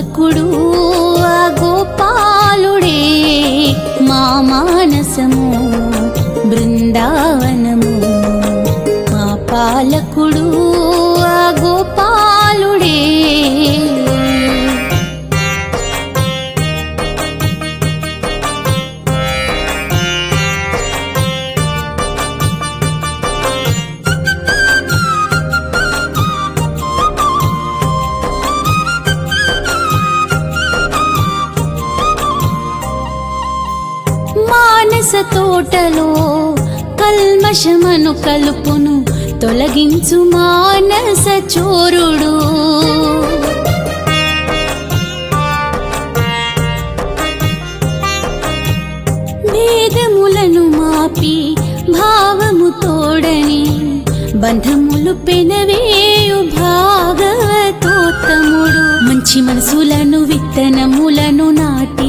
పాలకుడు ఆ గోపాలుడే మా మానసము బృందావనము మా పాలకుడు ఆ గోపాలుడే మానస తోటలో కల్మషమను కలుపును తొలగించు మానస చోరుడు భేదములను మాపి భావము తోడని బంధములు పెనవేయు భాగవతోత్తముడు మంచి మనసులను విత్తనములను నాటి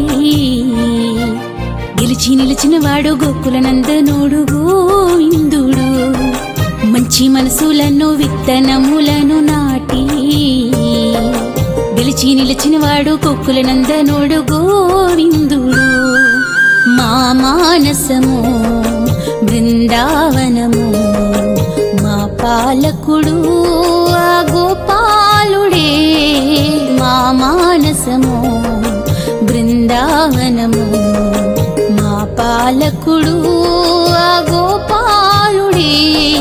గెలిచి నిలిచిన వాడు గోకుల నందనుడు గోవిందుడు మంచి మనసులను విత్తనములను నాటి గెలిచి నిలిచిన వాడు గోకుల నందనుడు గోవిందుడు మా మానసము బృందావనము మా పాలకుడు ఆ గోపాలుడే మా మానసము బృందావనము మా పాలకుడు ఆ గోపాలుడే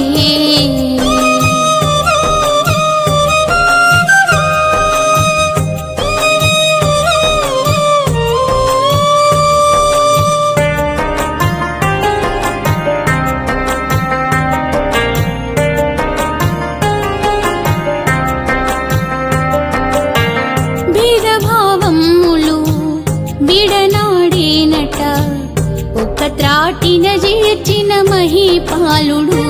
భేదభావములు విడనాడేనట ఒక త్రాటిన చేర్చిన మహీపాలుడు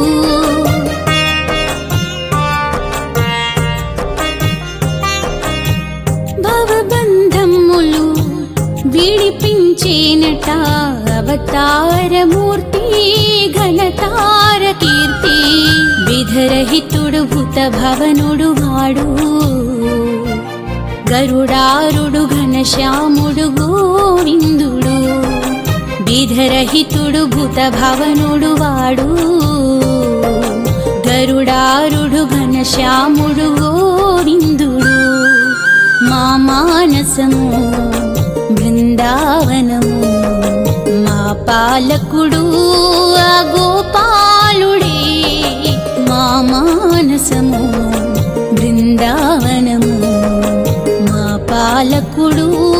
భవబంధములు విడిపించేనట అవతారమూర్తి ఘనతార కీర్తి విధరహితుడు భూత భవనుడు వాడు గరుడారుడు ఘనశ్యాముడు గోవిందుడు విధరహితుడు భూత భవనుడు వాడు గరుడారుడు ఘనశ్యాముడు గోవిందుడు మా మానసము బృందావనము మా పాలకుడు ఆ గోపాలుడే మా మానసము బృందావనము మా పాలకుడు